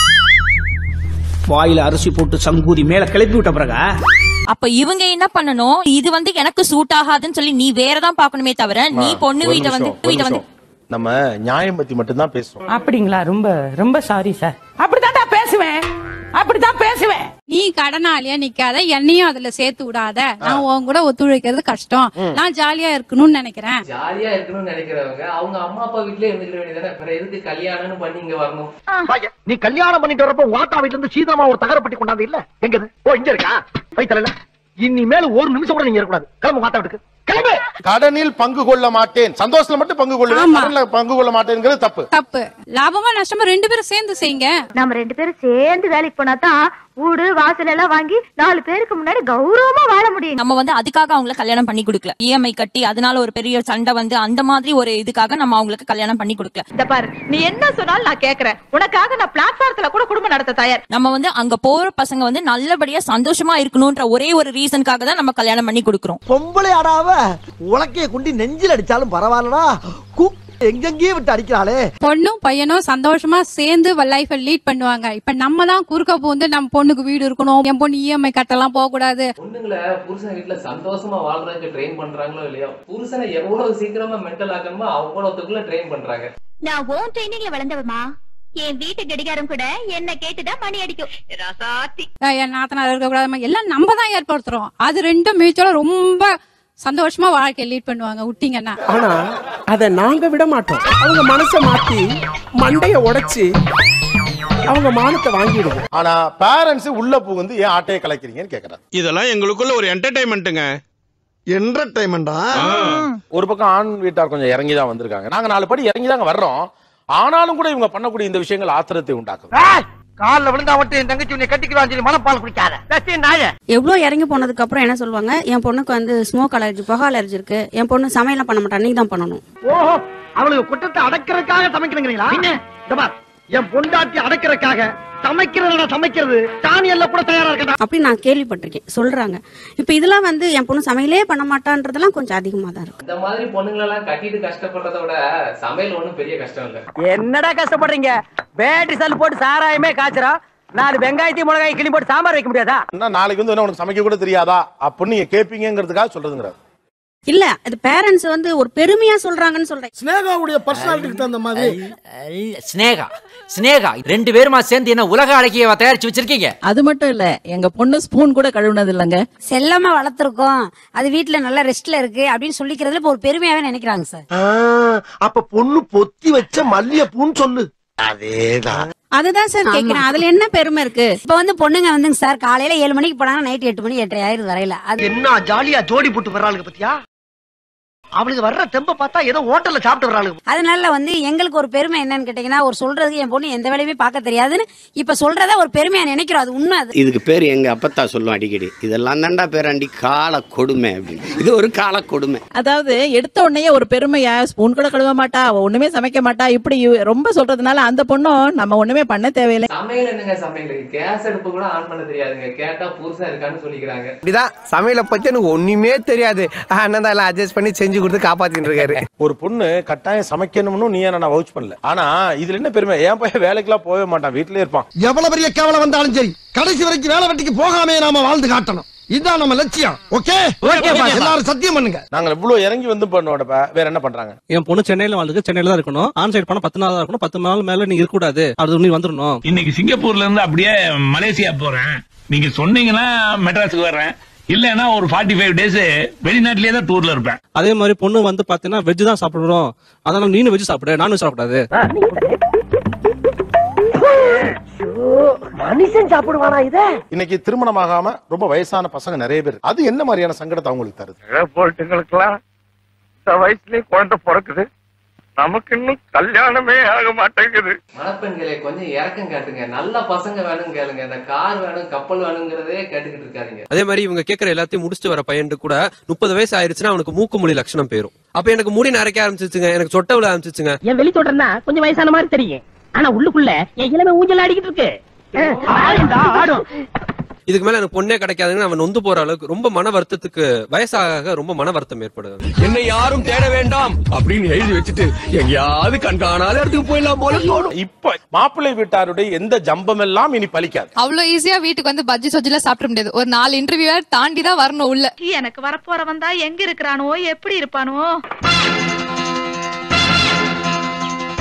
வாயில அரிசி போட்டு சங்கூதி மேல கிளப்பி விட்ட பிறகா அப்ப இவங்க என்ன பண்ணணும் இது வந்து எனக்கு சூட் ஆகாதுன்னு சொல்லி நீ வேறதான் பார்க்கணுமே தவிர நீ பொண்ணு ஒரு வீட்டை வந்து நிமிஷம், ஒரு வீட்டை வந்து நிமிஷம். நம்ம நியாயம் பத்தி மட்டும் தான் பேசுறோம் அப்படிங்களா ரொம்ப ரொம்ப சாரி சார் அப்படித்தான்டா பேசுவேன் அப்படித்தான் பேசுவேன் நீ கடனாளியா நிக்காத என்னையும் அதுல சேர்த்து விடாத நான் உன் கூட ஒத்துழைக்கிறது கஷ்டம் நான் ஜாலியா இருக்கணும்னு நினைக்கிறேன் ஜாலியா இருக்கணும்னு நினைக்கிறவங்க அவங்க அம்மா அப்பா வீட்லயே இருந்துக்கிற வேண்டியதானே அப்புறம் எதுக்கு கல்யாணம்னு பண்ணி இங்க வரணும் நீ கல்யாணம் பண்ணிட்டு வரப்ப வாட்டா வீட்டுல இருந்து சீதமா ஒரு தகரப்பட்டி கொண்டாந்து இல்ல எங்க இது? ஓ இங்க இருக்கா வைத்தல இனிமேல் ஒரு நிமிஷம் கூட நீங்க இருக்கக்கூடாது கிளம்பு வாட்டா வீட்டுக்கு கிளம்பு கடனில் பங்கு கொள்ள மாட்டேன் சந்தோஷத்துல மட்டும் பங்கு கொள்ளுவேன் கடன்ல பங்கு கொள்ள மாட்டேங்கிறது தப்பு தப்பு லாபமா நஷ்டமா ரெண்டு பேரும் சேர்ந்து செய்யுங்க நம்ம ரெண்டு பேரும் சேர்ந்து வேலைக்கு போனா தான் வீடு வாசல் எல்லாம் வாங்கி நாலு பேருக்கு முன்னாடி கௌரவமா வாழ முடியும் நம்ம வந்து அதுக்காக அவங்கள கல்யாணம் பண்ணி கொடுக்கல இஎம்ஐ கட்டி அதனால ஒரு பெரிய சண்டை வந்து அந்த மாதிரி ஒரு இதுக்காக நம்ம அவங்களுக்கு கல்யாணம் பண்ணி கொடுக்கல இந்த பாரு நீ என்ன சொன்னாலும் நான் கேக்குறேன் உனக்காக நான் பிளாட்ஃபாரத்துல கூட குடும்பம் நடத்த தயார் நம்ம வந்து அங்க போற பசங்க வந்து நல்லபடியா சந்தோஷமா இருக்கணும்ன்ற ஒரே ஒரு ரீசனுக்காக தான் நம்ம கல்யாணம் பண்ணி கொடுக்குறோம் பொம்பளை ஆடாவ உலக்கைய குண்டி நெஞ்சில் அடிச்சாலும் பரவாயில்லடா கு- எங்கெங்கேயே விட்டு அடிக்கிறாளே பொண்ணும் பையனும் சந்தோஷமா சேர்ந்து லைஃப லீட் பண்ணுவாங்க இப்ப நம்ம தான் குறுக்க பூந்து நம்ம பொண்ணுக்கு வீடு இருக்கணும் என் பொண்ணு இஎம்ஐ கட்டெல்லாம் போக கூடாது பொண்ணுங்களை புருஷன் வீட்டுல சந்தோஷமா வாழ்றதுக்கு ட்ரெயின் பண்றாங்களோ இல்லையோ புருஷனை எவ்வளவு சீக்கிரமா மென்டல் ஆக்கணுமோ அவ்வளவுக்குள்ள ட்ரெயின் பண்றாங்க நான் ஓன் ட்ரைனிங்ல வளர்ந்தவமா என் வீட்டு கடிகாரம் கூட என்ன கேட்டுதான் மணி அடிக்கும் ராசாத்தி அஹ் என் நாத்தனார் இருக்க கூடாது எல்லாம் நம்ம தான் ஏற்படுத்துறோம் அது ரெண்டும் மியூச்சுவலா ரொம்ப சந்தோஷமா வாழ்க்கையை லீட் பண்ணுவாங்க விட்டீங்கன்னா ஆனா அத நாங்க விட மாட்டோம் அவங்க மனசை மாத்தி மண்டைய உடைச்சு அவங்க மானத்தை வாங்கிடுவோம் ஆனா பேரண்ட்ஸ் உள்ள புகுந்து ஏன் ஆட்டையை கலைக்கிறீங்கன்னு கேக்குறாங்க இதெல்லாம் எங்களுக்குள்ள ஒரு என்டர்டைன்மெண்ட்டுங்க என்டர்டைன்மெண்டா ஒரு பக்கம் ஆண் வீட்டார் கொஞ்சம் இறங்கி தான் வந்திருக்காங்க நாங்க நாலு படி இறங்கி தாங்க வர்றோம் ஆனாலும் கூட இவங்க பண்ணக்கூடிய இந்த விஷயங்கள் ஆத்திரத்தை உண்டாக்கும் கால்ல விழுந்தா மட்டும் என் தங்கச்சி உன்னை கட்டிக்கிறான் சொல்லி மனப்பால் குடிக்காத ரசி நாய எவ்வளோ இறங்கி போனதுக்கு அப்புறம் என்ன சொல்லுவாங்க என் பொண்ணுக்கு வந்து ஸ்மோக் அலர்ஜி புகை அலர்ஜி இருக்கு என் பொண்ணு சமையலாம் பண்ண மாட்டா நீ தான் பண்ணணும் ஓஹோ அவளுக்கு குற்றத்தை அடக்கிறதுக்காக சமைக்கணுங்கிறீங்களா இந்த பார் என் பொண்டாட்டி அடக்கிறதுக்காக சமைக்கிறத சமைக்கிறது தானியல்ல கூட தயாரா இருக்கா அப்படி நான் கேள்விப்பட்டிருக்கேன் சொல்றாங்க இப்ப இதெல்லாம் வந்து என் பொண்ணு சமையலே பண்ண மாட்டான்றதெல்லாம் கொஞ்சம் அதிகமா தான் இருக்கு இந்த மாதிரி பொண்ணுங்களெல்லாம் கட்டிட்டு கஷ்டப்படுறத விட சமையல் ஒண்ணும் பெரிய கஷ்டம் இல்ல என்னடா கஷ்டப்படுறீங்க பேட்டரி சல் போட்டு சாராயமே காய்ச்சறோம் நாலு வெங்காயத்தையும் மிளகாய் கிளி போட்டு சாம்பார் வைக்க முடியாதா என்ன நாளைக்கு வந்து என்ன உனக்கு சமைக்க கூட தெரியாதா அப்படின்னு நீங்க கேப்பீங்கிறதுக்காக சொல்றதுங்கிறாரு இல்ல அது பேரண்ட்ஸ் வந்து ஒரு பெருமையா சொல்றாங்கன்னு சொல்றேன் ஸ்னேகாவுடைய பர்சனாலிட்டிக்கு தகுந்த மாதிரி ஸ்னேகா ஸ்னேகா ரெண்டு பேருமா சேர்ந்து என்ன உலக அழகியவா தயாரிச்சு வச்சிருக்கீங்க அது மட்டும் இல்ல எங்க பொண்ணு ஸ்பூன் கூட கழுவுனது இல்லைங்க செல்லமா வளர்த்துருக்கோம் அது வீட்ல நல்ல ரெஸ்ட்ல இருக்கு அப்படின்னு சொல்லிக்கிறதுல இப்ப ஒரு பெருமையாவே நினைக்கிறாங்க சார் அப்ப பொண்ணு பொத்தி வச்ச மல்லிகைப்பூன்னு சொல்லு அதேதான் அதுதான் சார் கேக்குறேன் அதுல என்ன பெருமை இருக்கு இப்ப வந்து பொண்ணுங்க வந்துங்க சார் காலையில ஏழு மணிக்கு போனாங்க நைட் எட்டு மணி எட்டரை ஆயிரம் வரையில அது என்ன ஜாலியா ஜோடி போட்டு வர்றாளுங்க பத்தியா அவளுக்கு வர்ற தெம்ப பார்த்தா ஏதோ ஹோட்டல்ல சாப்பிட்டு வர்றாளுங்க அதனால வந்து எங்களுக்கு ஒரு பெருமை என்னன்னு கேட்டீங்கன்னா ஒரு சொல்றதுக்கு என் பொண்ணு எந்த வேலையுமே பார்க்க தெரியாதுன்னு இப்ப சொல்றத ஒரு பெருமையா நினைக்கிறோம் அது உண்மை அது இதுக்கு பேர் எங்க அப்பத்தா சொல்லும் அடிக்கடி இதெல்லாம் தாண்டா பேராண்டி கால கொடுமை அப்படின்னு இது ஒரு கால கொடுமை அதாவது எடுத்த உடனே ஒரு பெருமையா ஸ்பூன் கூட கழுவ மாட்டா அவ ஒண்ணுமே சமைக்க மாட்டா இப்படி ரொம்ப சொல்றதுனால அந்த பொண்ணும் நம்ம ஒண்ணுமே பண்ண தேவையில்லை சமையல் என்னங்க சமையல் கேஸ் அடுப்பு கூட ஆன் பண்ண தெரியாதுங்க கேட்டா புருஷன் இருக்கான்னு சொல்லிக்கிறாங்க இப்படிதான் சமையலை பத்தி எனக்கு ஒண்ணுமே தெரியாது அண்ணன் தான் எல்லாம் அட்ஜஸ்ட் பண்ணி செஞ்சு கொடுத்து காப்பாத்திட்டு இருக்காரு ஒரு பொண்ணு கட்டாயம் சமைக்கணும்னு நீ என்ன நான் வவுச் பண்ணல ஆனா இதுல என்ன பெருமை என் பையன் வேலைக்கெல்லாம் போகவே மாட்டான் வீட்லயே இருப்பான் எவ்வளவு பெரிய கேவலம் வந்தாலும் சரி கடைசி வரைக்கும் வேலை வெட்டிக்கு போகாமே நாம வாழ்ந்து காட்டணும் இதுதான் நம்ம லட்சியம் ஓகே எல்லாரும் சத்தியம் பண்ணுங்க நாங்க இவ்வளவு இறங்கி வந்து பண்ணோட வேற என்ன பண்றாங்க என் பொண்ணு சென்னையில வாழ்ந்துக்கு சென்னையில தான் இருக்கணும் ஆன் சைட் போனா பத்து நாள் தான் இருக்கணும் பத்து நாள் மேல நீங்க இருக்க கூடாது அது நீ வந்துடணும் இன்னைக்கு சிங்கப்பூர்ல இருந்து அப்படியே மலேசியா போறேன் நீங்க சொன்னீங்கன்னா மெட்ராஸுக்கு வர்றேன் இல்லன்னா ஒரு ஃபார்ட்டி ஃபைவ் டேஸ் வெளிநாட்டிலேயே தான் டூர்ல இருப்பேன் அதே மாதிரி பொண்ணு வந்து பாத்தீங்கன்னா வெஜ் தான் சாப்பிடுறோம் அதனால நீனும் வெஜ் சாப்பிடு நானும் சாப்பிடாது மனுஷன் சாப்பிடுவானா இத இன்னைக்கு திருமணம் ஆகாம ரொம்ப வயசான பசங்க நிறைய பேர் அது என்ன மாதிரியான சங்கடத்தை அவங்களுக்கு தருது போல்ட்டுங்களுக்கெல்லாம் இந்த வயசுலயே குழந்தை பிறக்குது நமக்கு இன்னும் கல்யாணமே ஆக மாட்டேங்குது மணப்பெண்களே கொஞ்சம் இறக்கம் காட்டுங்க நல்ல பசங்க வேணும் கேளுங்க இந்த கார் வேணும் கப்பல் வேணுங்கிறதே கேட்டுக்கிட்டு இருக்காதீங்க அதே மாதிரி இவங்க கேட்கற எல்லாத்தையும் முடிச்சுட்டு வர பையன் கூட முப்பது வயசு ஆயிருச்சுன்னா அவனுக்கு மூக்கு மொழி லட்சணம் போயிரும் அப்ப எனக்கு முடி நரைக்க ஆரம்பிச்சிச்சுங்க எனக்கு சொட்ட விழ ஆரம்பிச்சிச்சுங்க என் வெளி தோட்டம்னா கொஞ்சம் வயசான மாதிரி தெரியும் ஆனா உள்ளுக்குள்ள என் இளமை ஊஞ்சல் ஆடிக்கிட்டு இருக்கு ஆடும்டா, ஆடும் இதுக்கு மேல எனக்கு பொண்ணே கிடைக்காதுன்னு அவன் நொந்து போற அளவுக்கு ரொம்ப மன வருத்தத்துக்கு வயசாக ரொம்ப மன வருத்தம் ஏற்படுது என்னை யாரும் தேட வேண்டாம் அப்படின்னு எழுதி வச்சுட்டு எங்கேயாவது கண்காணாத இடத்துக்கு போயிடலாம் போல தோணும் இப்ப மாப்பிள்ளை வீட்டாருடைய எந்த ஜம்பம் எல்லாம் இனி பலிக்காது அவ்வளவு ஈஸியா வீட்டுக்கு வந்து பஜ்ஜி சொஜ்ஜில சாப்பிட முடியாது ஒரு நாலு இன்டர்வியூ தாண்டி தான் வரணும் உள்ள எனக்கு வரப்போறவன் தான் எங்க இருக்கிறானோ எப்படி இருப்பானோ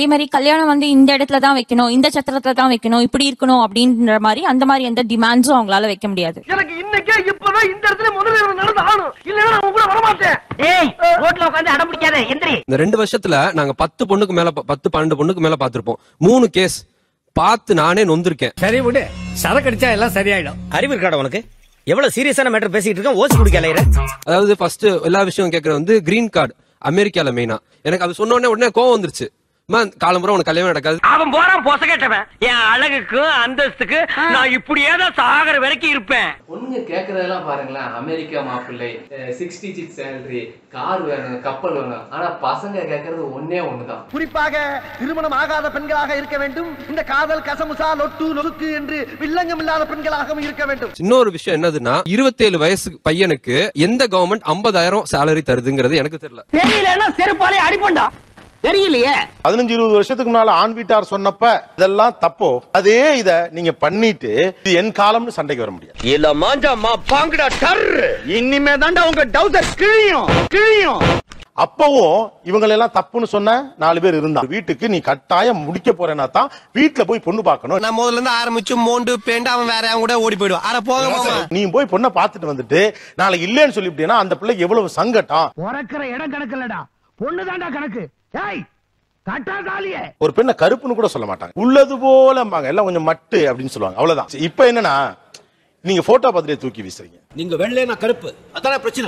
அதே மாதிரி கல்யாணம் வந்து இந்த இடத்துல தான் வைக்கணும் இந்த சத்திரத்துல தான் வைக்கணும் இப்படி இருக்கணும் அப்படின்ற மாதிரி அந்த மாதிரி எந்த டிமாண்ட்ஸும் அவங்களால வைக்க முடியாது எனக்கு இன்னைக்கே இப்பதான் இந்த இடத்துல முதல்ல நடந்து ஆகணும் இல்லன்னா நான் உங்க கூட வரமாட்டேன் ஏய் ரோட்ல உட்காந்து அடம் பிடிக்காத எந்திரி இந்த ரெண்டு வருஷத்துல நாங்க பத்து பொண்ணுக்கு மேல ப- பத்து பன்னெண்டு பொண்ணுக்கு மேல பாத்திருப்போம் மூணு கேஸ் பார்த்து நானே நொந்திருக்கேன் சரி விடு சரக்கு அடிச்சா எல்லாம் சரியாயிடும் அறிவு இருக்காடா உனக்கு எவ்வளவு சீரியஸான மேட்டர் பேசிட்டு இருக்கேன் ஓசி குடிக்க அலையிற அதாவது ஃபர்ஸ்ட் எல்லா விஷயம் கேக்குறது வந்து கிரீன் கார்டு அமெரிக்கால மெயினா எனக்கு அது சொன்ன உடனே உடனே கோவம் வந்துருச்சு அம்மா, காலம்புறம் உனக்கு கல்யாணம் நடக்காது அவன் போறான் பொச கேட்டவன் என் அழகுக்கு அந்தஸ்துக்கு நான் இப்படியே தான் சாகர வரைக்கும் இருப்பேன் பொண்ணுங்க கேக்குறதெல்லாம் பாருங்களேன் அமெரிக்கா மாப்பிள்ளை சிக்ஸ்டி சிக்ஸ் சேலரி கார் வேணும் கப்பல் வேணும் ஆனா பசங்க கேக்குறது ஒன்னே ஒண்ணுதான் குறிப்பாக திருமணம் ஆகாத பெண்களாக இருக்க வேண்டும் இந்த காதல் கசமுசா லொட்டு நொறுக்கு என்று வில்லங்கம் இல்லாத பெண்களாகவும் இருக்க வேண்டும் இன்னொரு விஷயம் என்னதுன்னா இருபத்தேழு வயசு பையனுக்கு எந்த கவர்மெண்ட் 50000 சேலரி தருதுங்கிறது எனக்கு தெரியல தெரியலன்னா செருப்பாலே அடிப்பண்டா தெரியலையே பதினஞ்சு இருபது வருஷத்துக்கு முன்னால ஆண் வீட்டார் சொன்னப்ப இதெல்லாம் தப்போ அதே இத நீங்க பண்ணிட்டு இது என் காலம்னு சண்டைக்கு வர முடியாது இல்ல மாஞ்சாமா பாங்கடா டர் இனிமே தாண்டா உங்க டவுசர் கிழியும் கிழியும் அப்பவும் இவங்க எல்லாம் தப்புன்னு சொன்ன நாலு பேர் இருந்தா வீட்டுக்கு நீ கட்டாயம் முடிக்க போறேன்னா தான் வீட்டுல போய் பொண்ணு பார்க்கணும் நான் முதல்ல இருந்து ஆரம்பிச்சு மோண்டு பேண்டு அவன் வேற அவன் கூட ஓடி போயிடுவான் அட போங்க மாமா நீ போய் பொண்ணை பார்த்துட்டு வந்துட்டு நாளைக்கு இல்லைன்னு சொல்லிவிட்டீங்கன்னா அந்த பிள்ளைக்கு எவ்வளவு சங்கட்டம் பிறக்கிற இடம் கணக்கு இல்லடா பொண்ணு தாண்டா கணக்கு ஏய் கட்டா காலியே ஒரு பெண்ணை கருப்புன்னு கூட சொல்ல மாட்டாங்க உள்ளது போலம்பாங்க எல்லாம் கொஞ்சம் மட்டு அப்படின்னு சொல்லுவாங்க அவ்வளவுதான் இப்ப என்னன்னா நீங்க போட்டோ பார்த்துட்டே தூக்கி வீசுறீங்க நீங்க வெள்ளை நான் கருப்பு அதான பிரச்சனை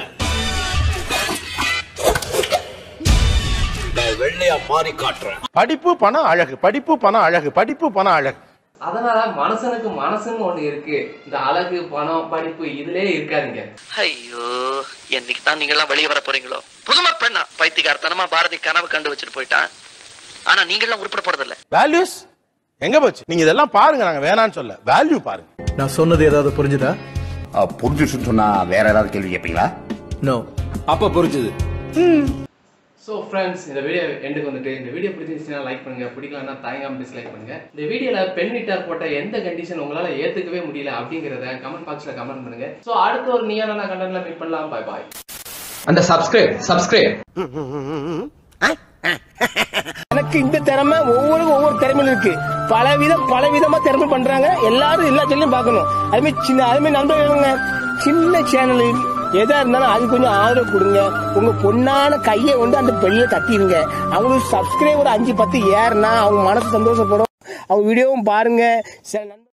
நான் வெள்ளையா மாறி காட்டுறேன் படிப்பு பணம் அழகு படிப்பு பணம் அழகு படிப்பு பணம் அழகு அதனால மனுஷனுக்கு மனசுன்னு ஒண்ணு இருக்கு இந்த அழகு பணம் படிப்பு இதுலயே இருக்காதுங்க ஐயோ என்னைக்கு தான் நீங்க எல்லாம் வெளியே வர போறீங்களோ புதுமை பெண்ணா பைத்தியக்காரத்தனமா பாரதி கனவு கண்டு வச்சுட்டு போயிட்டான் ஆனா நீங்க எல்லாம் உருப்பட போறதில்ல வேல்யூஸ் எங்க போச்சு நீங்க இதெல்லாம் பாருங்க நாங்க வேணாம்னு சொல்ல வேல்யூ பாருங்க நான் சொன்னது ஏதாவது புரிஞ்சுதா புரிஞ்சுச்சுன்னு சொன்னா வேற ஏதாவது கேள்வி கேட்பீங்களா நோ அப்ப புரிஞ்சுது ஸோ ஃப்ரெண்ட்ஸ் இந்த வீடியோ எண்டுக்கு வந்துட்டு இந்த வீடியோ பிடிச்சிருந்துச்சுன்னா லைக் பண்ணுங்க பிடிக்கலன்னா தயங்காம டிஸ்லைக் பண்ணுங்க இந்த வீடியோல பெண் வீட்டார் போட்ட எந்த கண்டிஷன் உங்களால ஏத்துக்கவே முடியல அப்படிங்கறத கமெண்ட் பாக்ஸ்ல கமெண்ட் பண்ணுங்க ஸோ அடுத்த ஒரு நீயான கண்டென்ட்ல மீட் பண்ணலாம் பை பாய் அந்த சப்ஸ்கிரைப் சப்ஸ்கிரைப் எனக்கு இந்த திறமை ஒவ்வொரு ஒவ்வொரு திறமையும் இருக்கு பல விதம் பல விதமா திறமை பண்றாங்க எல்லாரும் எல்லா சேனலையும் பார்க்கணும் அதுமாதிரி சின்ன அதுமாதிரி நண்பர்களுங்க சின்ன சேனல் எதா இருந்தாலும் அது கொஞ்சம் ஆதரவு கொடுங்க உங்க பொண்ணான கையை கொண்டு அந்த பெல்ல தட்டிடுங்க அவங்களுக்கு சப்ஸ்கிரைபர் அஞ்சு பத்து ஏறுனா அவங்க மனசு சந்தோஷப்படும் அவங்க வீடியோவும் பாருங்க சில நண்பர்